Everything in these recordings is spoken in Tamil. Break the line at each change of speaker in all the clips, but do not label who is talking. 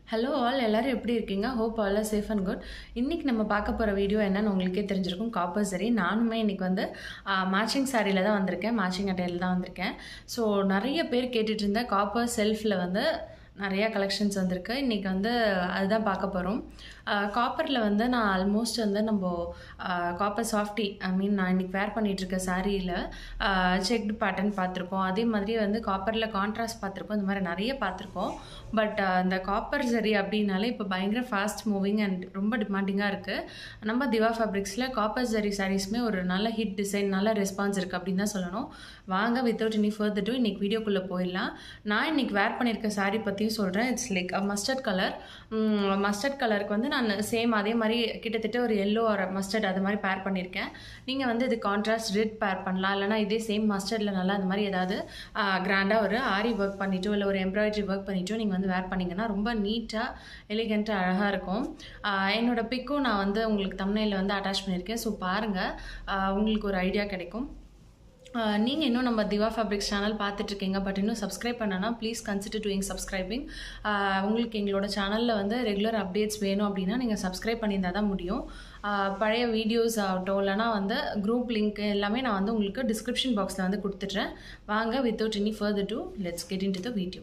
ஹலோ ஆல் எல்லாரும் எப்படி இருக்கீங்க hope all safe and good இன்றைக்கி நம்ம பார்க்க போகிற வீடியோ என்னன்னு உங்களுக்கே தெரிஞ்சிருக்கும் காப்பர் சரி நானுமே இன்றைக்கி வந்து மேட்சிங் சாரியில் தான் வந்திருக்கேன் மேட்சிங் அட்டையில் தான் வந்திருக்கேன் ஸோ நிறைய பேர் கேட்டுட்டு இருந்த காப்பர் செல்ஃபில் வந்து நிறையா கலெக்ஷன்ஸ் வந்திருக்கு இன்றைக்கி வந்து அதுதான் பார்க்க போகிறோம் காப்பரில் வந்து நான் ஆல்மோஸ்ட் வந்து நம்ம காப்பர் சாஃப்டி ஐ மீன் நான் இன்றைக்கி வேர் பண்ணிகிட்ருக்க சாரியில் செக்டு பேட்டர்ன் பார்த்துருக்கோம் அதே மாதிரி வந்து காப்பரில் கான்ட்ராஸ்ட் பார்த்துருக்கோம் இந்த மாதிரி நிறைய பார்த்துருக்கோம் பட் அந்த காப்பர் சரி அப்படின்னாலே இப்போ பயங்கர ஃபாஸ்ட் மூவிங் அண்ட் ரொம்ப டிமாண்டிங்காக இருக்குது நம்ம திவா ஃபேப்ரிக்ஸில் காப்பர் சரி சாரீஸுமே ஒரு நல்ல ஹிட் டிசைன் நல்ல ரெஸ்பான்ஸ் இருக்குது அப்படின்னு தான் சொல்லணும் வாங்க வித்தவுட் எனி ஃபர்தர் டு இன்றைக்கி வீடியோக்குள்ளே போயிடலாம் நான் இன்றைக்கி வேர் பண்ணியிருக்க சாரீ பற்றியும் சொல்கிறேன் it's like mustard colour mustard கலருக்கு வந்து நான் சேம் அதே மாதிரி கிட்டத்தட்ட ஒரு எல்லோ ஒரு மஸ்டர்ட் அது மாதிரி பேர் பண்ணியிருக்கேன் நீங்கள் வந்து இது கான்ட்ராஸ்ட் ரெட் பேர் பண்ணலாம் இல்லைனா இதே சேம் மஸ்டர்டில் நல்லா அந்த மாதிரி ஏதாவது கிராண்டாக ஒரு ஆரி ஒர்க் பண்ணிட்டோ இல்லை ஒரு எம்ப்ராய்டரி ஒர்க் பண்ணிட்டோ நீங்கள் வந்து வேர் பண்ணிங்கன்னா ரொம்ப நீட்டாக எலிகண்ட்டாக அழகாக இருக்கும் என்னோடய பிக்கும் நான் வந்து உங்களுக்கு தமிழில் வந்து அட்டாச் பண்ணியிருக்கேன் ஸோ பாருங்கள் உங்களுக்கு ஒரு ஐடியா கிடைக்கும் நீங்கள் இன்னும் நம்ம திவா ஃபேப்ரிக்ஸ் சேனல் பார்த்துட்ருக்கீங்க பட் இன்னும் சப்ஸ்கிரைப் பண்ணனா ப்ளீஸ் கன்சிடர் டூயிங் சப்ஸ்கிரைபிங் உங்களுக்கு எங்களோட சேனலில் வந்து ரெகுலர் அப்டேட்ஸ் வேணும் அப்படின்னா நீங்கள் சப்ஸ்கிரைப் பண்ணியிருந்தால் தான் முடியும் பழைய வீடியோஸ் ஆகட்டும் இல்லைனா வந்து குரூப் லிங்க் எல்லாமே நான் வந்து உங்களுக்கு டிஸ்கிரிப்ஷன் பாக்ஸில் வந்து கொடுத்துட்றேன் வாங்க without any further do let's get into the video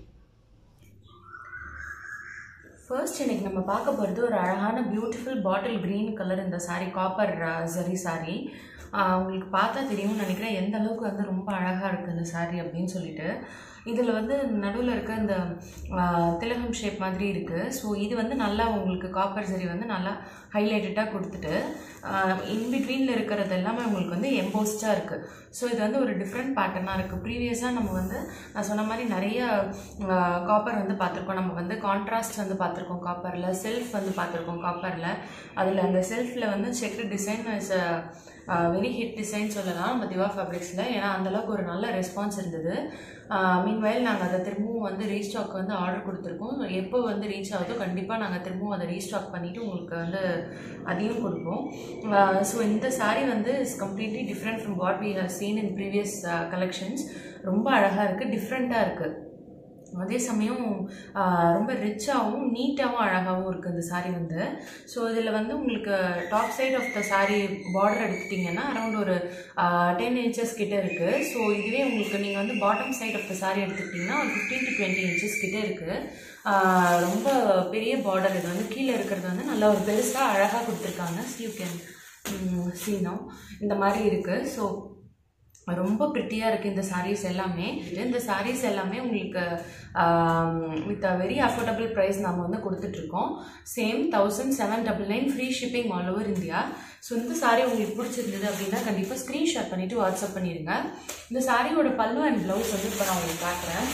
first இன்னைக்கு நம்ம பார்க்க போகிறது ஒரு அழகான பியூட்டிஃபுல் பாட்டில் க்ரீன் கலர் இந்த சாரீ காப்பர் ஜரி சாரீ உங்களுக்கு பார்த்தா தெரியும்னு நினைக்கிறேன் எந்த அளவுக்கு வந்து ரொம்ப அழகாக இருக்குது இந்த சாரீ அப்படின்னு சொல்லிட்டு இதில் வந்து நடுவில் இருக்க இந்த திலகம் ஷேப் மாதிரி இருக்குது ஸோ இது வந்து நல்லா உங்களுக்கு காப்பர் சரி வந்து நல்லா ஹைலைட்டடாக கொடுத்துட்டு இன்பிட்வீனில் இருக்கிறது எல்லாமே உங்களுக்கு வந்து எம்போஸ்டாக இருக்குது ஸோ இது வந்து ஒரு டிஃப்ரெண்ட் பேட்டர்னாக இருக்குது ப்ரீவியஸாக நம்ம வந்து நான் சொன்ன மாதிரி நிறைய காப்பர் வந்து பார்த்துருக்கோம் நம்ம வந்து கான்ட்ராஸ்ட் வந்து பார்த்துருக்கோம் காப்பரில் செல்ஃப் வந்து பார்த்துருக்கோம் காப்பரில் அதில் அந்த செல்ஃபில் வந்து checked design is very hit design சொல்லலாம் நம்ம திவா ஃபேப்ரிக்ஸில் ஏன்னா அந்தளவுக்கு ஒரு நல்ல ரெஸ்பான்ஸ் இருந்தது மீன்வயல் நாங்கள் அதை திரும்பவும் வந்து ரீஸ்டாக் வந்து ஆர்டர் கொடுத்துருக்கோம் எப்போ வந்து ரீச் ஆகுதோ கண்டிப்பாக நாங்கள் திரும்பவும் அதை ரீஸ்டாக் பண்ணிவிட்டு உங்களுக்கு வந்து அதையும் கொடுப்போம் ஸோ இந்த சாரீ வந்து is completely different from what we have seen in previous collections ரொம்ப அழகாக இருக்குது டிஃப்ரெண்ட்டாக இருக்குது அதே சமயம் ரொம்ப ரிச்சாகவும் நீட்டாகவும் அழகாகவும் இருக்குது இந்த சாரீ வந்து ஸோ இதில் வந்து உங்களுக்கு top side of the saree border எடுத்துட்டிங்கன்னா அரௌண்ட் ஒரு டென் இன்ச்சஸ் கிட்டே இருக்குது ஸோ இதுவே உங்களுக்கு நீங்கள் வந்து bottom side of the saree எடுத்துக்கிட்டிங்கன்னா ஒரு ஃபிஃப்டீன் டு டுவெண்ட்டி இன்ச்சஸ் கிட்டே இருக்குது ரொம்ப பெரிய பார்டர் இது வந்து கீழே இருக்கிறது வந்து நல்லா ஒரு பெருசாக அழகாக கொடுத்துருக்காங்க யூ கேன் சீனோ இந்த மாதிரி இருக்குது ஸோ ரொம்ப ப்ரிட்டியாக இருக்குது இந்த சாரீஸ் எல்லாமே இந்த சாரீஸ் எல்லாமே உங்களுக்கு with a very affordable price நம்ம வந்து கொடுத்துட்ருக்கோம் same thousand seven double nine free shipping all over India so இந்த சாரீ உங்களுக்கு பிடிச்சிருந்தது அப்படின்னா கண்டிப்பாக ஸ்க்ரீன்ஷாட் பண்ணிவிட்டு வாட்ஸ்அப் பண்ணிடுங்க இந்த சாரியோட பல்லு அண்ட் ப்ளவுஸ் வந்து இப்போ நான் உங்களுக்கு பார்க்குறேன்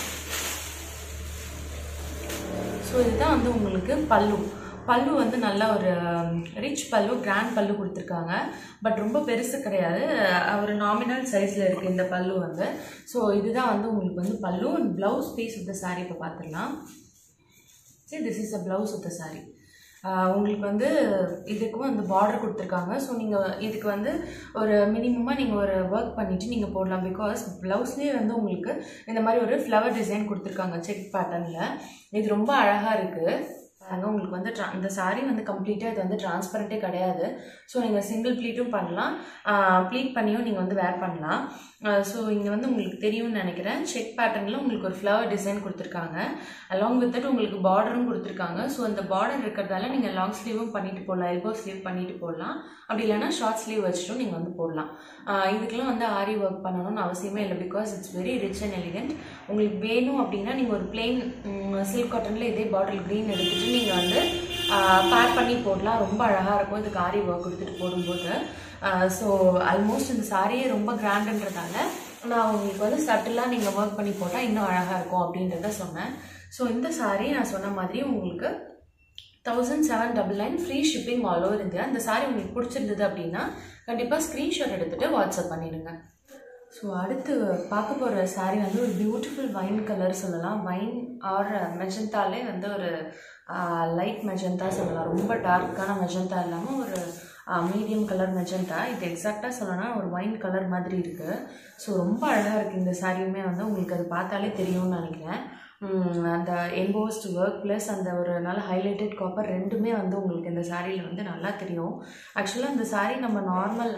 ஸோ இதுதான் வந்து உங்களுக்கு பல்லு பல்லு வந்து நல்ல ஒரு ரிச் பல்லு கிராண்ட் பல்லு கொடுத்துருக்காங்க பட் ரொம்ப பெருசு கிடையாது ஒரு நாமினல் சைஸில் இருக்குது இந்த பல்லு வந்து ஸோ இதுதான் வந்து உங்களுக்கு வந்து pallu and blouse piece of the saree இப்போ பார்த்துடலாம் சரி this is a blouse of the saree உங்களுக்கு வந்து இதுக்கும் அந்த பார்டர் கொடுத்துருக்காங்க ஸோ நீங்கள் இதுக்கு வந்து ஒரு மினிமமாக நீங்கள் ஒரு ஒர்க் பண்ணிவிட்டு நீங்கள் போடலாம் பிகாஸ் ப்ளவுஸ்லேயே வந்து உங்களுக்கு இந்த மாதிரி ஒரு ஃப்ளவர் டிசைன் கொடுத்துருக்காங்க செக் பேட்டர்னில் இது ரொம்ப அழகாக இருக்குது அங்கே உங்களுக்கு வந்து ட்ரா இந்த சாரீ வந்து கம்ப்ளீட்டாக இது வந்து டிரான்ஸ்பரண்ட்டே கிடையாது ஸோ நீங்கள் சிங்கிள் ப்ளீட்டும் பண்ணலாம் ப்ளீட் பண்ணியும் நீங்கள் வந்து வேர் பண்ணலாம் ஸோ இங்கே வந்து உங்களுக்கு தெரியும்னு நினைக்கிறேன் செக் பேட்டர்னில் உங்களுக்கு ஒரு ஃப்ளவர் டிசைன் கொடுத்துருக்காங்க அலாங் வித் தட் உங்களுக்கு பார்டரும் கொடுத்துருக்காங்க ஸோ அந்த பார்டர் இருக்கிறதால நீங்கள் லாங் ஸ்லீவும் பண்ணிட்டு போடலாம் எல்போ ஸ்லீவ் பண்ணிட்டு போடலாம் அப்படி இல்லைனா ஷார்ட் ஸ்லீவ் வச்சுட்டும் நீங்கள் வந்து போடலாம் இதுக்கெல்லாம் வந்து ஆரி ஒர்க் பண்ணணும்னு அவசியமே இல்லை because it's very rich and elegant உங்களுக்கு வேணும் அப்படின்னா நீங்கள் ஒரு பிளெயின் சில்க் காட்டனில் இதே பாட்டில் க்ரீன் எடுத்துகிட்டு நீங்கள் வந்து பேக் பண்ணி போடலாம் ரொம்ப அழகாக இருக்கும் இதுக்கு ஆரி ஒர்க் கொடுத்துட்டு போடும்போது ஸோ ஆல்மோஸ்ட் இந்த சாரியே ரொம்ப கிராண்டுன்றதால நான் உங்களுக்கு வந்து சட்டிலாக நீங்கள் ஒர்க் பண்ணி போட்டால் இன்னும் அழகாக இருக்கும் அப்படின்றத சொன்னேன் ஸோ இந்த சாரீ நான் சொன்ன மாதிரி உங்களுக்கு thousand seven double nine free shipping all over India இந்த சாரீ உங்களுக்கு பிடிச்சிருந்தது அப்படின்னா கண்டிப்பாக ஸ்க்ரீன்ஷாட் எடுத்துகிட்டு வாட்ஸ்அப் பண்ணிடுங்க ஸோ அடுத்து பார்க்க போகிற சாரீ வந்து ஒரு பியூட்டிஃபுல் வைன் கலர் சொல்லலாம் வைன் ஆர் மெஜந்தாலே வந்து ஒரு லைட் மெஜந்தா சொல்லலாம் ரொம்ப டார்க்கான மெஜந்தா இல்லாமல் ஒரு மீடியம் கலர் மெஜந்தா இது எக்ஸாக்டாக சொல்லணும்னா ஒரு ஒயின் கலர் மாதிரி இருக்குது ஸோ ரொம்ப அழகாக இருக்குது இந்த சாரியுமே வந்து உங்களுக்கு அது பார்த்தாலே தெரியும்னு நினைக்கிறேன் ம், அந்த எம்போஸ்ட் ஒர்க் ப்ளஸ் அந்த ஒரு நல்ல ஹைலைட்டட் காப்பர் ரெண்டுமே வந்து உங்களுக்கு இந்த சாரியில் வந்து நல்லா தெரியும் ஆக்சுவலாக இந்த saree நம்ம நார்மல்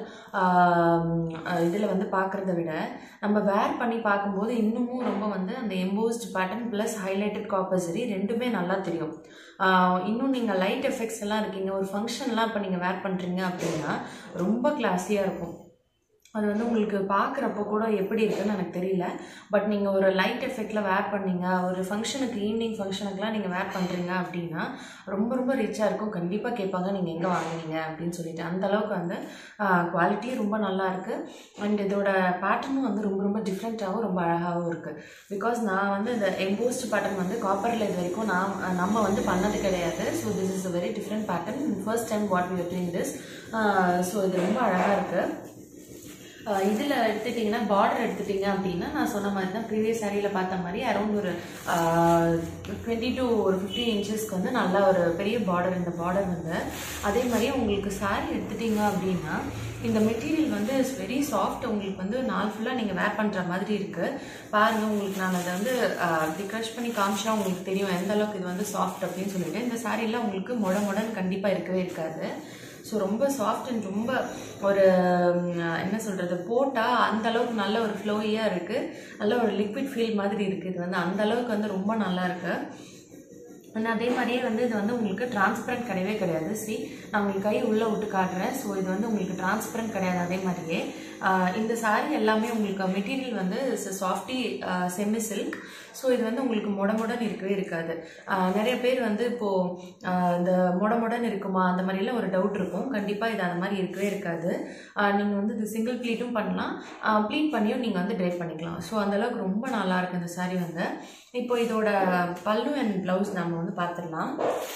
இதில் வந்து பார்க்குறத விட நம்ம வேர் பண்ணி பார்க்கும்போது இன்னமும் ரொம்ப வந்து அந்த embossed pattern plus highlighted copper சரி ரெண்டுமே நல்லா தெரியும் ஆஹ் இன்னும் நீங்கள் லைட் எஃபெக்ட்ஸ் எல்லாம் இருக்கீங்க ஒரு ஃபங்க்ஷன்லாம் இப்போ நீங்கள் வேர் பண்ணுறீங்க அப்படின்னா ரொம்ப கிளாஸியாக இருக்கும் அது வந்து உங்களுக்கு பார்க்குறப்போ கூட எப்படி இருக்குன்னு எனக்கு தெரியல பட் நீங்கள் ஒரு லைட் எஃபெக்டில் வேர் பண்ணீங்க ஒரு ஃபங்க்ஷனுக்கு ஈவினிங் ஃபங்க்ஷனுக்குலாம் நீங்கள் வேர் பண்ணுறீங்க அப்படின்னா ரொம்ப ரொம்ப ரிச்சாக இருக்கும் கண்டிப்பாக கேட்பாங்க நீங்கள் எங்கே வாங்குனீங்க அப்படின்னு சொல்லிட்டு அந்த அளவுக்கு வந்து குவாலிட்டி ரொம்ப நல்லா இருக்கு அண்ட் இதோட பேட்டர்னும் வந்து ரொம்ப ரொம்ப டிஃப்ரெண்ட்டாகவும் ரொம்ப அழகாகவும் இருக்குது பிகாஸ் நான் வந்து இந்த எம்போஸ்ட் பேட்டர்ன் வந்து காப்பரில் இது வரைக்கும் நான் நம்ம வந்து பண்ணது கிடையாது so this is a very different pattern first time what we doing this so இது ரொம்ப அழகாக இருக்குது இதில் எடுத்துட்டிங்கன்னா பார்டர் எடுத்துட்டிங்க அப்படின்னா நான் சொன்ன மாதிரி தான் ப்ரீவியஸ் சாரியில் பார்த்த மாதிரி அரௌண்ட் ஒரு டுவெண்ட்டி டு ஒரு ஃபிஃப்டீன் இன்ச்சஸ்க்கு வந்து நல்ல ஒரு பெரிய பார்டர் இந்த பார்டர் வந்து அதே மாதிரி உங்களுக்கு saree எடுத்துட்டிங்க அப்படின்னா இந்த மெட்டீரியல் வந்து இஸ் வெரி சாஃப்ட் உங்களுக்கு வந்து நாள் ஃபுல்லாக நீங்கள் வேர் பண்ணுற மாதிரி இருக்குது பாருங்கள் உங்களுக்கு நான் அதை வந்து இப்படி க்ரஷ் பண்ணி காமிச்சா உங்களுக்கு தெரியும் எந்த அளவுக்கு இது வந்து சாஃப்ட் அப்படின்னு சொல்லிட்டு இந்த சாரீலாம் உங்களுக்கு மொட மொடன்னு கண்டிப்பாக இருக்கவே இருக்காது ஸோ ரொம்ப சாஃப்ட் அண்ட் ரொம்ப ஒரு ம், என்ன சொல்கிறது போட்டால் அந்த அளவுக்கு நல்ல ஒரு ஃப்ளோயியாக இருக்குது நல்ல ஒரு லிக்விட் ஃபீல் மாதிரி இருக்குது இது வந்து அந்த அளவுக்கு வந்து ரொம்ப நல்லா இருக்கு அண்ட் அதே மாதிரியே வந்து இது வந்து உங்களுக்கு டிரான்ஸ்பரண்ட் கிடையவே கிடையாது சி நான் உங்களுக்கு கை உள்ளே விட்டு காட்டுறேன் ஸோ இது வந்து உங்களுக்கு டிரான்ஸ்பரண்ட் கிடையாது அதே மாதிரியே ஆஹ் இந்த saree எல்லாமே உங்களுக்கு மெட்டீரியல் வந்து சாஃப்டி செமி சில்க் ஸோ இது வந்து உங்களுக்கு மொட மொடன்னு இருக்கவே இருக்காது ஆஹ் நிறைய பேர் வந்து இப்போது இந்த மொட மொடன்னு இருக்குமா அந்த மாதிரிலாம் ஒரு டவுட் இருக்கும் கண்டிப்பாக இது அந்த மாதிரி இருக்கவே இருக்காது நீங்கள் வந்து இது சிங்கிள் ப்ளீட்டும் பண்ணலாம் ப்ளீட் பண்ணியும் நீங்கள் வந்து ட்ரை பண்ணிக்கலாம் ஸோ அந்தளவுக்கு ரொம்ப நல்லா இருக்கு இந்த saree வந்து இப்போ இதோட பல்லு அண்ட் ப்ளவுஸ் நம்ம வந்து பார்த்துடலாம்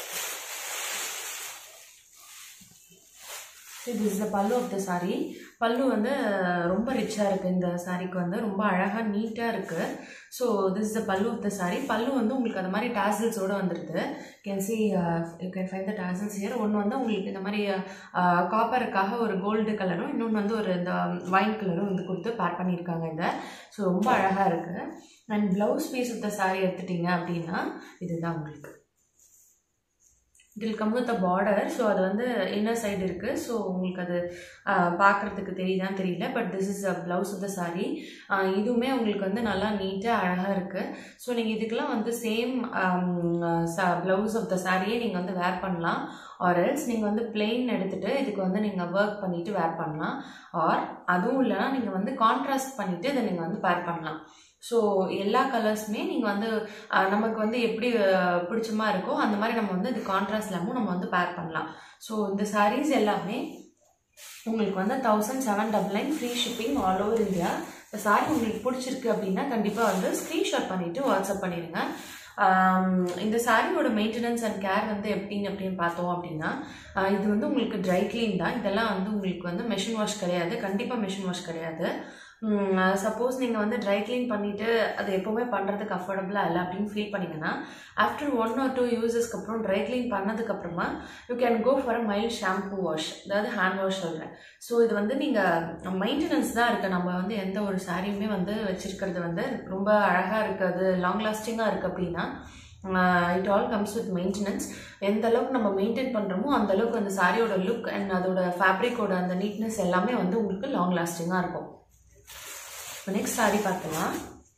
this is the pallu of the saree pallu வந்து ரொம்ப ரிச்சாக இருக்குது இந்த சாரீக்கு வந்து ரொம்ப அழகாக நீட்டாக இருக்குது so this is the pallu of the saree pallu வந்து உங்களுக்கு அந்த மாதிரி டேசல்ஸோடு வந்துடுது can see you can find the tassels here ஒன்று வந்து உங்களுக்கு இந்த மாதிரி காப்பருக்காக ஒரு கோல்டு கலரும் இன்னொன்று வந்து ஒரு இந்த வைன் கலரும் வந்து கொடுத்து பேர் பண்ணியிருக்காங்க இந்த ஸோ ரொம்ப அழகாக இருக்குது and blouse piece of the saree எடுத்துட்டிங்க அப்படின்னா இதுதான் உங்களுக்கு இதில் கம் வித் பார்டர் ஸோ அது வந்து இன்னர் சைடு இருக்குது ஸோ உங்களுக்கு அது பார்க்குறதுக்கு தெரியுதான்னு தெரியல but this is a blouse of the saree இதுவுமே உங்களுக்கு வந்து நல்லா நீட்டாக அழகாக இருக்குது ஸோ நீங்கள் இதுக்கெல்லாம் வந்து சேம் ப்ளவுஸ் ஆஃப் த சாரியே நீங்கள் வந்து வேர் பண்ணலாம் ஆர் எல்ஸ் நீங்கள் வந்து பிளெயின் எடுத்துகிட்டு இதுக்கு வந்து நீங்கள் ஒர்க் பண்ணிவிட்டு வேர் பண்ணலாம் ஆர் அதுவும் இல்லைனா நீங்கள் வந்து கான்ட்ராஸ்ட் பண்ணிவிட்டு இதை நீங்கள் வந்து பேர் பண்ணலாம் ஸோ எல்லா கலர்ஸுமே நீங்கள் வந்து அஹ், நமக்கு வந்து எப்படி அஹ், பிடிச்சமா இருக்கோ அந்த மாதிரி நம்ம வந்து இது கான்ட்ராஸ்ட் இல்லாமல் நம்ம வந்து பேர் பண்ணலாம் ஸோ இந்த sarees எல்லாமே உங்களுக்கு வந்து thousand seven double nine free shipping all over India இந்த சாரி உங்களுக்கு பிடிச்சிருக்கு அப்படின்னா கண்டிப்பாக வந்து ஸ்க்ரீன்ஷாட் பண்ணிவிட்டு வாட்ஸ்அப் பண்ணிடுங்க ஆம், இந்த சாரியோட மெயின்டெனன்ஸ் அண்ட் கேர் வந்து எப்படின்னு அப்படின்னு பார்த்தோம் அப்படின்னா ஆஹ், இது வந்து உங்களுக்கு ட்ரை க்ளீன் தான் இதெல்லாம் வந்து உங்களுக்கு வந்து மெஷின் வாஷ் கிடையாது கண்டிப்பாக மெஷின் வாஷ் கிடையாது சப்போஸ் நீங்கள் வந்து ட்ரை க்ளீன் பண்ணிவிட்டு அது எப்போவுமே பண்ணுறதுக்கு அஃபோர்டபுளாக இல்லை அப்படின்னு ஃபீல் பண்ணீங்கன்னா ஆஃப்டர் ஒன் ஆர் டூ யூசஸ்க்கு அப்புறம் ட்ரை க்ளீன் பண்ணதுக்கப்புறமா you can go for a mild shampoo wash அதாவது ஹேண்ட் வாஷ் சொல்கிறேன் ஸோ இது வந்து நீங்கள் மெயின்டெனன்ஸ் தான் இருக்குது நம்ம வந்து எந்த ஒரு சாரியுமே வந்து வச்சுருக்கிறது வந்து ரொம்ப அழகாக இருக்காது லாங் லாஸ்டிங்காக இருக்குது அப்படின்னா it all comes with maintenance எந்த அளவுக்கு நம்ம மெயின்டைன் பண்ணுறோமோ அந்த அளவுக்கு அந்த சாரியோட லுக் அண்ட் அதோட ஃபேப்ரிக்கோட அந்த நீட்னஸ் எல்லாமே வந்து உங்களுக்கு லாங் லாஸ்டிங்காக இருக்கும் இப்போ நெக்ஸ்ட் சாரி பார்க்கலாம்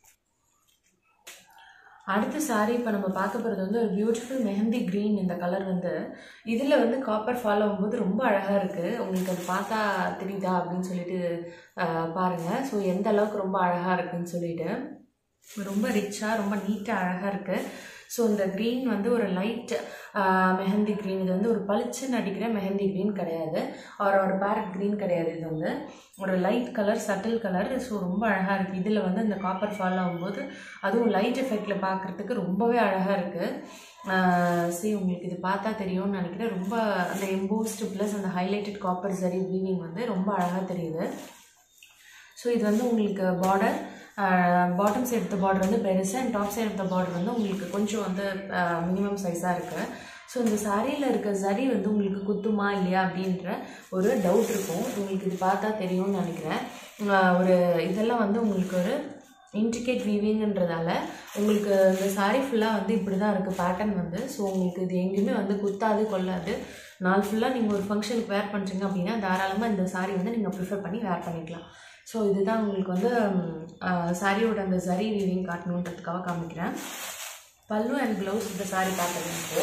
அடுத்த சாரி இப்போ நம்ம பார்க்க போகிறது வந்து ஒரு பியூட்டிஃபுல் மெஹந்தி க்ரீன் இந்த கலர் வந்து இதில் வந்து காப்பர் ஃபாலோ ஆகும்போது ரொம்ப அழகாக இருக்குது உங்களுக்கு அது பார்த்தா தெரியுதா அப்படின்னு சொல்லிட்டு ஆஹ், பாருங்க ஸோ எந்த அளவுக்கு ரொம்ப அழகாக இருக்குன்னு சொல்லிட்டு ரொம்ப ரிச்சாக ரொம்ப நீட்டாக அழகாக இருக்குது ஸோ இந்த க்ரீன் வந்து ஒரு லைட் மெஹந்தி க்ரீன் இது வந்து ஒரு பளிச்சுன்னு அடிக்கிற மெஹந்தி க்ரீன் கிடையாது ஒரு ஒரு பேரட் க்ரீன் கிடையாது இது வந்து ஒரு light colour subtle colour so ரொம்ப அழகாக இருக்குது இதில் வந்து இந்த காப்பர் ஃபால் ஆகும்போது அதுவும் லைட் எஃபெக்டில் பார்க்குறதுக்கு ரொம்பவே அழகாக இருக்குது சரி உங்களுக்கு இது பார்த்தா தெரியும்னு நினைக்கிறேன் ரொம்ப அந்த எம்போஸ்டு ப்ளஸ் அந்த ஹைலைட்டட் காப்பர் சரி வீவிங் வந்து ரொம்ப அழகாக தெரியுது ஸோ இது வந்து உங்களுக்கு border bottom side of the border வந்து பெருசு and top side of the border வந்து உங்களுக்கு கொஞ்சம் வந்து மினிமம் சைஸாக இருக்குது ஸோ இந்த சாரியில் இருக்க சரி வந்து உங்களுக்கு குத்துமா இல்லையா அப்படின்ற ஒரு டவுட் இருக்கும் உங்களுக்கு இது பார்த்தா தெரியும்னு நினைக்கிறேன் ஆஹ் ஒரு இதெல்லாம் வந்து உங்களுக்கு ஒரு இன்ட்ரிகேட் வீவிங்ன்றதால உங்களுக்கு இந்த saree ஃபுல்லாக வந்து இப்படி தான் இருக்குது பேட்டர்ன் வந்து ஸோ உங்களுக்கு இது எங்கேயுமே வந்து குத்தாது கொள்ளாது நாள் ஃபுல்லாக நீங்கள் ஒரு ஃபங்க்ஷனுக்கு வேர் பண்ணுறீங்க அப்படின்னா தாராளமாக இந்த saree வந்து நீங்கள் ப்ரிஃபர் பண்ணி வேர் பண்ணிக்கலாம் ஸோ இதுதான் உங்களுக்கு வந்து சாரியோட அந்த சரி வீவிங் காட்டணுன்றதுக்காக காமிக்கிறேன் பல்லு அண்ட் ப்ளவுஸ் இந்த saree பார்க்குறேன் இப்போ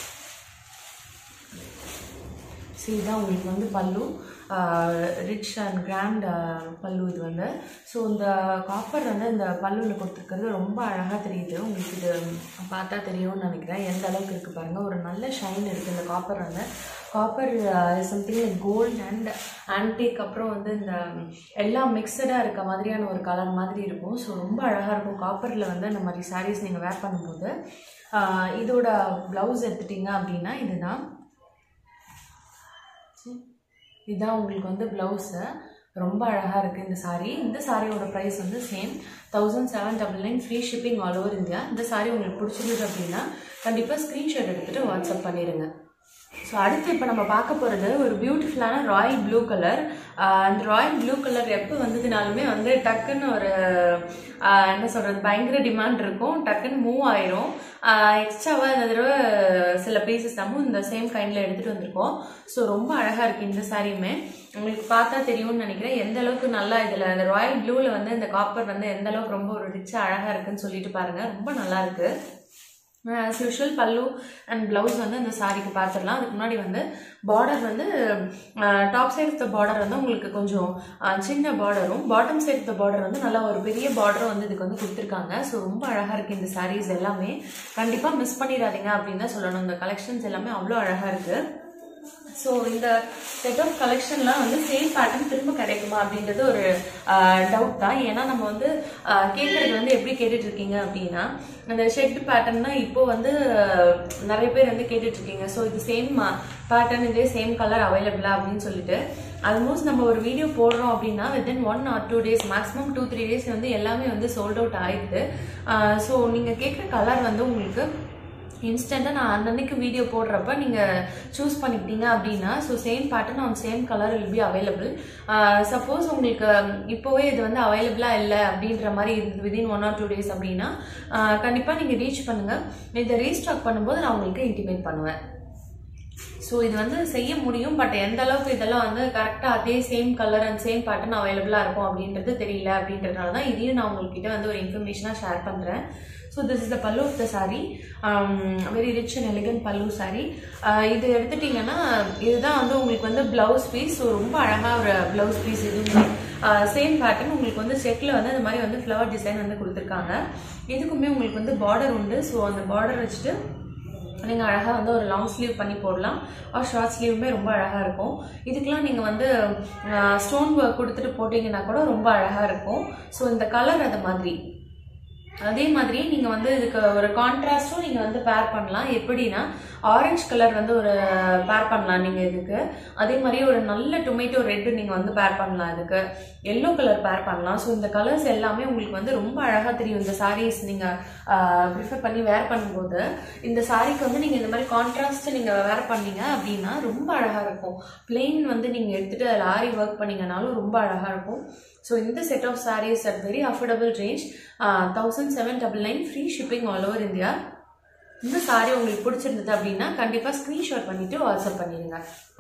ஸோ இதுதான் உங்களுக்கு வந்து பல்லு ரிச் அண்ட் கிராண்ட் பல்லு இது வந்து ஸோ இந்த காப்பர் வந்து இந்த பல்லுவில் கொடுத்துருக்கிறது ரொம்ப அழகாக தெரியுது உங்களுக்கு இது பார்த்தா தெரியும்னு நினைக்கிறேன் எந்த அளவுக்கு இருக்குது பாருங்கள் ஒரு நல்ல ஷைன் இருக்குது இந்த காப்பர் வந்து copper something like gold and antique அப்புறம் வந்து இந்த எல்லாம் மிக்சடாக இருக்க மாதிரியான ஒரு கலர் மாதிரி இருக்கும் ஸோ ரொம்ப அழகாக இருக்கும் காப்பரில் வந்து இந்த மாதிரி சாரீஸ் நீங்கள் வேர் பண்ணும்போது ஆஹ் இதோட ப்ளவுஸ் எடுத்துட்டிங்க அப்படின்னா இதுதான் இதுதான் உங்களுக்கு வந்து ப்ளவுஸு ரொம்ப அழகாக இருக்குது இந்த saree இந்த சாரியோட ப்ரைஸ் வந்து same thousand seven double nine free shipping all over India இந்த saree உங்களுக்கு பிடிச்சிருந்தது அப்படின்னா கண்டிப்பாக ஸ்க்ரீன்ஷாட் எடுத்துகிட்டு வாட்ஸ்அப் பண்ணிடுங்க ஸோ அடுத்து இப்போ நம்ம பார்க்க போகிறது ஒரு பியூட்டிஃபுல்லான ராயல் ப்ளூ கலர் அந்த ராயல் ப்ளூ கலர் எப்போ வந்ததுனாலுமே வந்து டக்குன்னு ஒரு ஆஹ் என்ன சொல்கிறது பயங்கர டிமாண்ட் இருக்கும் டக்குன்னு மூவ் ஆயிரும் எக்ஸ்ட்ராவாக இந்த தடவை சில பீசஸ் நம்ம இந்த சேம் கைண்டில் எடுத்துகிட்டு வந்திருக்கோம் ஸோ ரொம்ப அழகாக இருக்குது இந்த சாரியுமே உங்களுக்கு பார்த்தா தெரியும்னு நினைக்கிறேன் எந்த அளவுக்கு நல்லா இதில் அந்த ராயல் ப்ளூவில் வந்து இந்த காப்பர் வந்து எந்த அளவுக்கு ரொம்ப ஒரு ரிச்சாக அழகாக இருக்குன்னு சொல்லிட்டு பாருங்கள் ரொம்ப நல்லா இருக்குது as usual pallu and blouse வந்து இந்த சாரிக்கு பார்த்துடலாம் அதுக்கு முன்னாடி வந்து பார்டர் வந்து top side of the border வந்து உங்களுக்கு கொஞ்சம் அஹ், சின்ன பார்டரும் bottom side of the border வந்து நல்லா ஒரு பெரிய பார்டரும் வந்து இதுக்கு வந்து கொடுத்துருக்காங்க ஸோ ரொம்ப அழகாக இருக்குது இந்த சாரீஸ் எல்லாமே கண்டிப்பாக மிஸ் பண்ணிடாதீங்க அப்படின்னு தான் சொல்லணும் இந்த கலெக்ஷன்ஸ் எல்லாமே அவ்வளோ அழகாக இருக்குது ஸோ இந்த செட் ஆஃப் கலெக்ஷன்லாம் வந்து சேம் பேட்டர்ன் திரும்ப கிடைக்குமா அப்படின்றது ஒரு டவுட் தான் ஏன்னா நம்ம வந்து ஆஹ், கேட்கறது வந்து எப்படி கேட்டுட்டு இருக்கீங்க அப்படின்னா அந்த ஷெட் பேட்டர்ன் தான் இப்போ வந்து ஆஹ், நிறைய பேர் வந்து கேட்டுட்டு இருக்கீங்க ஸோ இது சேம் பேட்டர்ன் இதே சேம் கலர் அவைலபிளா அப்படின்னு சொல்லிட்டு ஆல்மோஸ்ட் நம்ம ஒரு வீடியோ போடுறோம் அப்படின்னா within one or two days maximum two three days வந்து எல்லாமே வந்து சோல்ட் அவுட் ஆயிடுது ஸோ நீங்கள் கேட்குற கலர் வந்து உங்களுக்கு இன்ஸ்டண்ட்டாக நான் அன்னன்னைக்கு வீடியோ போடுறப்ப நீங்கள் சூஸ் பண்ணிக்கிட்டீங்க அப்படின்னா so same pattern on same colour will be available suppose உங்களுக்கு இப்போவே இது வந்து அவைலபிளாக இல்லை அப்படின்ற மாதிரி இருந்தது within one or two days அப்படின்னா கண்டிப்பாக நீங்கள் ரீச் பண்ணுங்கள் இதை ரீஸ்டாக் பண்ணும்போது நான் உங்களுக்கு இன்டிமேட் பண்ணுவேன் ஸோ இது வந்து செய்ய முடியும் பட் எந்த அளவுக்கு இதெல்லாம் வந்து கரெக்டாக அதே same colour and same pattern அவைலபிளாக இருக்கும் அப்படின்றது தெரியல அப்படின்றதுனால தான் இதையும் நான் உங்கள்கிட்ட வந்து ஒரு இன்ஃபர்மேஷனாக ஷேர் பண்ணுறேன் so this is the pallu of the saree very rich and elegant pallu saree இது எடுத்துட்டிங்கன்னா இதுதான் வந்து உங்களுக்கு வந்து ப்ளவுஸ் பீஸ் ஸோ ரொம்ப அழகாக ஒரு ப்ளவுஸ் பீஸ் இதுவும் சேம் பேட்டர்ன் உங்களுக்கு வந்து செட்டில் வந்து இந்த மாதிரி வந்து ஃப்ளவர் டிசைன் வந்து கொடுத்துருக்காங்க இதுக்குமே உங்களுக்கு வந்து பார்டர் உண்டு ஸோ அந்த பார்டர் வச்சுட்டு நீங்கள் அழகாக வந்து ஒரு லாங் ஸ்லீவ் பண்ணி போடலாம் ஆர் ஷார்ட் ஸ்லீவுமே ரொம்ப அழகாக இருக்கும் இதுக்கெலாம் நீங்கள் வந்து ஸ்டோன் ஒர்க் கொடுத்துட்டு போட்டிங்கன்னா கூட ரொம்ப அழகாக இருக்கும் ஸோ இந்த கலர் அது மாதிரி அதே மாதிரி நீங்கள் வந்து இதுக்கு ஒரு கான்ட்ராஸ்ட்டும் நீங்கள் வந்து பேர் பண்ணலாம் எப்படின்னா ஆரஞ்சு கலர் வந்து ஒரு பேர் பண்ணலாம் நீங்கள் இதுக்கு அதே மாதிரி ஒரு நல்ல டொமேட்டோ ரெட்டு நீங்கள் வந்து பேர் பண்ணலாம் இதுக்கு எல்லோ கலர் பேர் பண்ணலாம் ஸோ இந்த கலர்ஸ் எல்லாமே உங்களுக்கு வந்து ரொம்ப அழகாக தெரியும் இந்த சாரீஸ் நீங்கள் ப்ரிஃபர் பண்ணி வேர் பண்ணும்போது இந்த சாரீக்கு வந்து நீங்கள் இந்த மாதிரி கான்ட்ராஸ்ட் நீங்கள் வேர் பண்ணீங்க அப்படின்னா ரொம்ப அழகாக இருக்கும் பிளெயின் வந்து நீங்கள் எடுத்துகிட்டு அதில் ஆரி ஒர்க் பண்ணீங்கனாலும் ரொம்ப அழகாக இருக்கும் ஸோ இந்த set of sarees at very affordable range thousand seven double nine free shipping all over India இந்த சாரீ உங்களுக்கு பிடிச்சிருந்தது அப்படின்னா கண்டிப்பாக ஸ்க்ரீன்ஷாட் பண்ணிவிட்டு வாட்ஸ்அப் பண்ணிடுங்க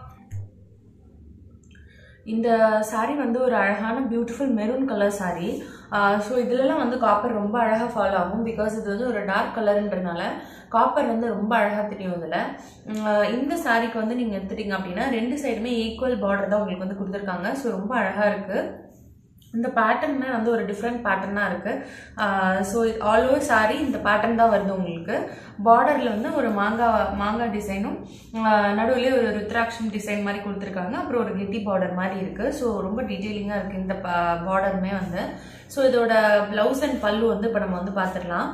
இந்த சாரீ வந்து ஒரு அழகான beautiful maroon colour saree so இதுலலாம் வந்து காப்பர் ரொம்ப அழகாக ஃபாலோ ஆகும் பிகாஸ் இது வந்து ஒரு டார்க் கலர்ன்றனால காப்பர் வந்து ரொம்ப அழகாக தெரியும் இதில் இந்த சாரீக்கு வந்து நீங்கள் எடுத்துட்டீங்க அப்படின்னா ரெண்டு சைடுமே ஈக்குவல் பார்டர் தான் உங்களுக்கு வந்து கொடுத்துருக்காங்க ஸோ ரொம்ப அழகாக இருக்குது இந்த பேட்டர்னுமே வந்து ஒரு டிஃப்ரெண்ட் பேட்டர்னாக இருக்குது ஸோ ஆல் ஓவர் சாரி இந்த பேட்டர்ன் தான் வருது உங்களுக்கு பார்டரில் வந்து ஒரு மாங்காய் மாங்காய் டிசைனும் நடுவுலேயே ஒரு ருத்ராட்சம் டிசைன் மாதிரி கொடுத்துருக்காங்க அப்புறம் ஒரு கெட்டி பார்டர் மாதிரி இருக்குது ஸோ ரொம்ப டீட்டெயிலிங்காக இருக்குது இந்த பார்டருமே வந்து ஸோ இதோட ப்ளவுஸ் அண்ட் பல்லு வந்து இப்போ நம்ம வந்து பார்த்துடலாம்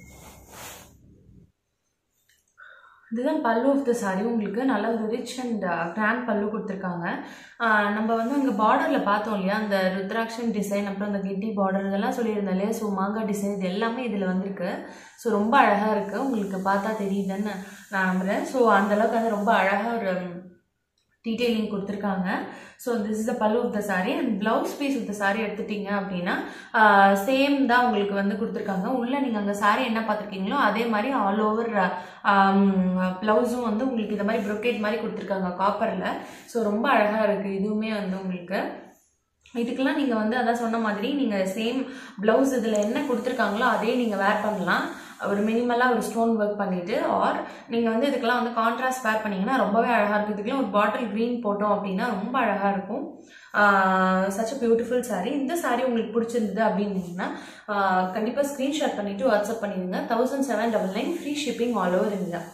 இதுதான் பல்லு ஆஃப் த சாரி உங்களுக்கு நல்ல ஒரு ரிச் அண்ட் கிராண்ட் பல்லு கொடுத்துருக்காங்க நம்ம வந்து அங்கே பார்டரில் பார்த்தோம் இல்லையா அந்த ருத்ராட்சம் டிசைன் அப்புறம் அந்த கிட்டி பார்டர் இதெல்லாம் சொல்லியிருந்தேன் இல்லையா ஸோ மாங்காய் டிசைன் இது எல்லாமே இதில் வந்திருக்கு ஸோ ரொம்ப அழகாக இருக்குது உங்களுக்கு பார்த்தா தெரியுதுன்னு நான் நம்புகிறேன் ஸோ அந்தளவுக்கு வந்து ரொம்ப அழகாக ஒரு டீட்டெயிலிங் கொடுத்துருக்காங்க so this is the pallu of the saree and blouse piece of the saree எடுத்துட்டீங்க அப்படின்னா சேம் தான் உங்களுக்கு வந்து கொடுத்துருக்காங்க உள்ளே நீங்கள் அங்கே saree என்ன பார்த்துருக்கீங்களோ அதே மாதிரி ஆல் ஓவர் ப்ளவுஸும் வந்து உங்களுக்கு இந்த மாதிரி ப்ரொக்கேட் மாதிரி கொடுத்துருக்காங்க காப்பரில் ஸோ ரொம்ப அழகாக இருக்குது இதுவுமே வந்து உங்களுக்கு இதுக்கெல்லாம் நீங்கள் வந்து அதான் சொன்ன மாதிரி நீங்கள் சேம் ப்ளவுஸ் இதில் என்ன கொடுத்துருக்காங்களோ அதே நீங்கள் வேர் பண்ணலாம் ஒரு மினிமலாக ஒரு ஸ்டோன் ஒர்க் பண்ணிவிட்டு ஆர் நீங்கள் வந்து இதுக்கெல்லாம் வந்து கான்ட்ராஸ்ட் வேர் பண்ணிங்கன்னா ரொம்பவே அழகாக இருக்கும் இதுக்கெல்லாம் ஒரு பாட்டில் க்ரீன் போட்டோம் அப்படின்னா ரொம்ப அழகாக இருக்கும் சச் அ பியூட்டிஃபுல் saree இந்த saree உங்களுக்கு பிடிச்சிருந்தது அப்படின்னீங்கன்னா கண்டிப்பாக ஸ்க்ரீன்ஷாட் பண்ணிவிட்டு வாட்ஸ்அப் பண்ணிடுங்க thousand seven double nine free shipping all over India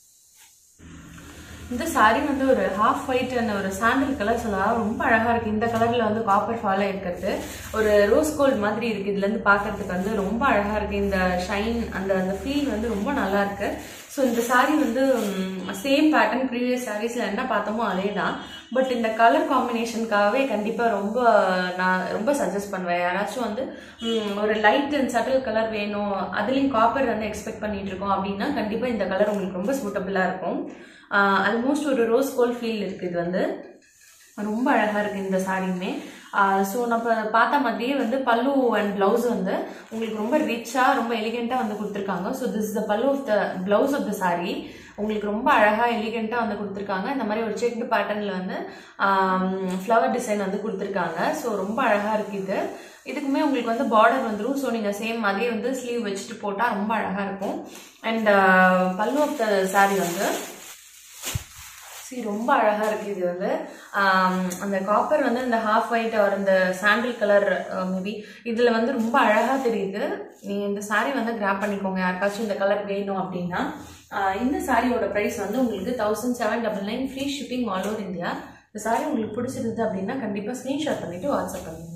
இந்த saree வந்து ஒரு ஹாஃப் ஒயிட் அந்த ஒரு சாண்டில் கலர் சொல்லலாம் ரொம்ப அழகாக இருக்குது இந்த கலரில் வந்து காப்பர் ஃபாலோ இருக்கிறது ஒரு ரோஸ் கோல்ட் மாதிரி இருக்குது இதுலேருந்து பார்க்கறதுக்கு வந்து ரொம்ப அழகாக இருக்குது இந்த ஷைன் அந்த அந்த ஃபீல் வந்து ரொம்ப நல்லா இருக்கு ஸோ இந்த saree வந்து சேம் பேட்டர்ன் ப்ரீவியஸ் சாரீஸில் என்ன பார்த்தோமோ அதே தான் பட் இந்த கலர் காம்பினேஷனுக்காகவே கண்டிப்பாக ரொம்ப நான் ரொம்ப சஜஸ்ட் பண்ணுவேன் யாராச்சும் வந்து ம், ஒரு லைட் அண்ட் சட்டில் கலர் வேணும் அதுலேயும் காப்பர் வந்து எக்ஸ்பெக்ட் பண்ணிட்டு இருக்கோம் அப்படின்னா கண்டிப்பாக இந்த கலர் உங்களுக்கு ரொம்ப சூட்டபுளாக இருக்கும் ஆல்மோஸ்ட் ஒரு ரோஸ் கோல்ட் ஃபீல் இருக்குது இது வந்து ரொம்ப அழகாக இருக்குது இந்த சாரியுமே ஸோ நம்ம பார்த்த மாதிரியே வந்து பல்லு அண்ட் ப்ளவுஸ் வந்து உங்களுக்கு ரொம்ப ரிச்சாக ரொம்ப எலிகெண்ட்டாக வந்து கொடுத்துருக்காங்க so this is the pallu of the blouse of the saree உங்களுக்கு ரொம்ப அழகாக எலிகெண்ட்டாக வந்து கொடுத்துருக்காங்க இந்த மாதிரி ஒரு செக்டு பேட்டர்னில் வந்து ஃப்ளவர் டிசைன் வந்து கொடுத்துருக்காங்க ஸோ ரொம்ப அழகாக இருக்குது இது இதுக்குமே உங்களுக்கு வந்து பார்டர் வந்துடும் ஸோ நீங்கள் சேம் அதே வந்து ஸ்லீவ் வச்சுட்டு போட்டால் ரொம்ப அழகாக இருக்கும் அண்ட் பல்லு ஆஃப் த saree வந்து சரி ரொம்ப அழகாக இருக்குது இது வந்து ஆம், அந்த காப்பர் வந்து இந்த ஹாஃப் ஒயிட் ஒரு இந்த சாண்டில் கலர் மேபி இதில் வந்து ரொம்ப அழகாக தெரியுது நீங்கள் இந்த saree வந்து கிராப் பண்ணிக்கோங்க யாருக்காச்சும் இந்த கலர் வேணும் அப்படின்னா ஆ, இந்த சாரியோட ப்ரைஸ் வந்து உங்களுக்கு thousand seven double nine free shipping all over India இந்த saree உங்களுக்கு பிடிச்சிருந்தது அப்படின்னா கண்டிப்பாக ஸ்க்ரீன்ஷாட் பண்ணிவிட்டு வாட்ஸ்அப் பண்ணுங்க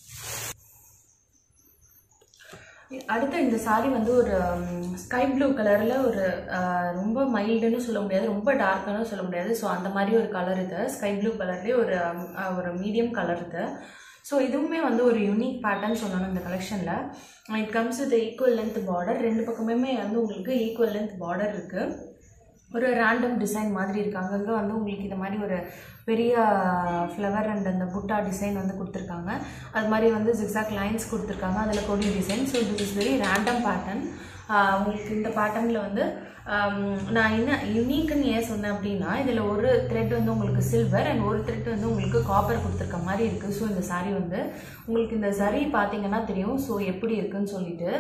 அடுத்த இந்த saree வந்து ஒரு ஸ்கை ப்ளூ கலரில் ஒரு அஹ், ரொம்ப மைல்டுன்னு சொல்ல முடியாது ரொம்ப டார்க்குன்னு சொல்ல முடியாது ஸோ அந்த மாதிரி ஒரு கலர் இது ஸ்கை ப்ளூ கலர்லேயே ஒரு அஹ், ஒரு மீடியம் கலர் இது ஸோ இதுவுமே வந்து ஒரு யூனிக் பேட்டர்ன் சொல்லணும் இந்த கலெக்ஷனில் it comes with equal length border ரெண்டு பக்கமுமே வந்து உங்களுக்கு ஈக்குவல் லென்த் பார்டர் இருக்குது ஒரு ரேண்டம் டிசைன் மாதிரி இருக்கு அங்கங்கே வந்து உங்களுக்கு இந்த மாதிரி ஒரு பெரிய ஃப்ளவர் அண்ட் அந்த புட்டா டிசைன் வந்து கொடுத்துருக்காங்க அது மாதிரி வந்து ஜிக்ஸாக் லைன்ஸ் கொடுத்துருக்காங்க அதில் கொடி design so this is very random pattern உங்களுக்கு இந்த பேட்டர்னில் வந்து ஆம், நான் என்ன யூனிக்குன்னு ஏன் சொன்னேன் அப்படின்னா இதில் ஒரு த்ரெட் வந்து உங்களுக்கு சில்வர் அண்ட் ஒரு த்ரெட் வந்து உங்களுக்கு காப்பர் கொடுத்துருக்க மாதிரி இருக்குது ஸோ இந்த saree வந்து உங்களுக்கு இந்த saree பார்த்தீங்கன்னா தெரியும் ஸோ எப்படி இருக்குன்னு சொல்லிட்டு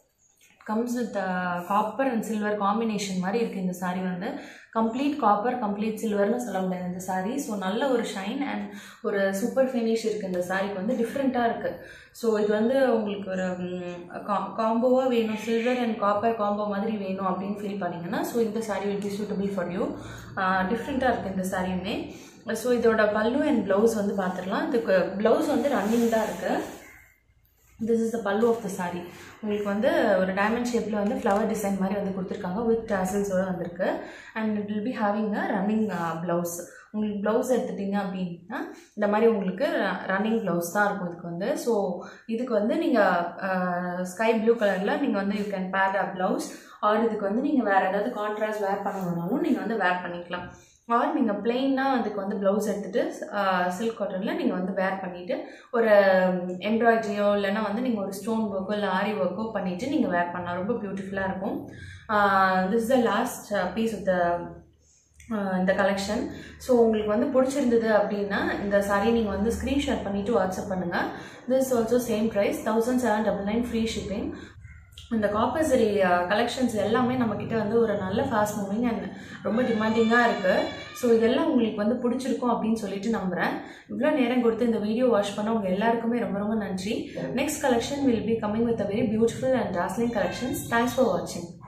comes with copper and silver combination மாதிரி இருக்குது இந்த saree வந்து கம்ப்ளீட் காப்பர் கம்ப்ளீட் சில்வர்னு சொல்ல முடியாது இந்த saree ஸோ நல்ல ஒரு ஷைன் அண்ட் ஒரு சூப்பர் ஃபினிஷ் இருக்குது இந்த சாரிக்கு வந்து டிஃப்ரெண்ட்டாக இருக்குது ஸோ இது வந்து உங்களுக்கு ஒரு காம்போவாக வேணும் சில்வர் அண்ட் காப்பர் காம்போ மாதிரி வேணும் அப்படின்னு ஃபீல் பண்ணீங்கன்னா ஸோ இந்த saree will be suitable for you டிஃப்ரெண்ட்டாக இருக்குது இந்த சாரியுமே ஸோ இதோட பல்லு அண்ட் ப்ளவுஸ் வந்து பார்த்துடலாம் இதுக்கு ப்ளவுஸ் வந்து ரன்னிங் தான் இருக்குது this is the pallu of the saree உங்களுக்கு வந்து ஒரு டைமண்ட் ஷேப்பில் வந்து ஃப்ளவர் டிசைன் மாதிரி வந்து கொடுத்துருக்காங்க வித் டாசல்ஸோட வந்திருக்கு and it will be having a running blouse உங்களுக்கு ப்ளவுஸ் எடுத்துட்டீங்க அப்படின்னா இந்த மாதிரி உங்களுக்கு ரன்னிங் ப்ளவுஸ் தான் இருக்கும் இதுக்கு வந்து ஸோ இதுக்கு வந்து நீங்கள் ஸ்கை ப்ளூ கலரில் நீங்கள் வந்து யூ கேன் பேர் அ ப்ளவுஸ் ஆர் இதுக்கு வந்து நீங்கள் வேறு ஏதாவது கான்ட்ராஸ்ட் வேர் பண்ணணும்னாலும் நீங்கள் வந்து வேர் பண்ணிக்கலாம் ஆர் நீங்கள் பிளெயினாக அதுக்கு வந்து ப்ளவுஸ் எடுத்துகிட்டு சில்க் காட்டனில் நீங்கள் வந்து வேர் பண்ணிவிட்டு ஒரு எம்ப்ராய்டரியோ இல்லைன்னா வந்து நீங்கள் ஒரு ஸ்டோன் ஒர்க்கோ இல்லை ஆரி ஒர்க்கோ பண்ணிவிட்டு நீங்கள் வேர் பண்ணலாம் ரொம்ப பியூட்டிஃபுல்லாக இருக்கும் this the last piece of the இந்த கலெக்ஷன் ஸோ உங்களுக்கு வந்து பிடிச்சிருந்தது அப்படின்னா இந்த saree நீங்கள் வந்து ஸ்க்ரீன்ஷாட் பண்ணிவிட்டு வாட்ஸ்அப் பண்ணுங்கள் this also same price thousand seven double nine free shipping இந்த காப்பர்சரி கலெக்ஷன்ஸ் எல்லாமே நம்மக்கிட்ட வந்து ஒரு நல்ல ஃபாஸ்ட் மூவிங் அண்ட் ரொம்ப டிமாண்டிங்காக இருக்குது ஸோ இதெல்லாம் உங்களுக்கு வந்து பிடிச்சிருக்கும் அப்படின்னு சொல்லிட்டு நம்புகிறேன் இவ்வளோ நேரம் கொடுத்து இந்த வீடியோ வாட்ச் பண்ண உங்கள் எல்லாருக்குமே ரொம்ப ரொம்ப நன்றி next collection will be coming with a very beautiful and dazzling collections thanks for வாட்சிங்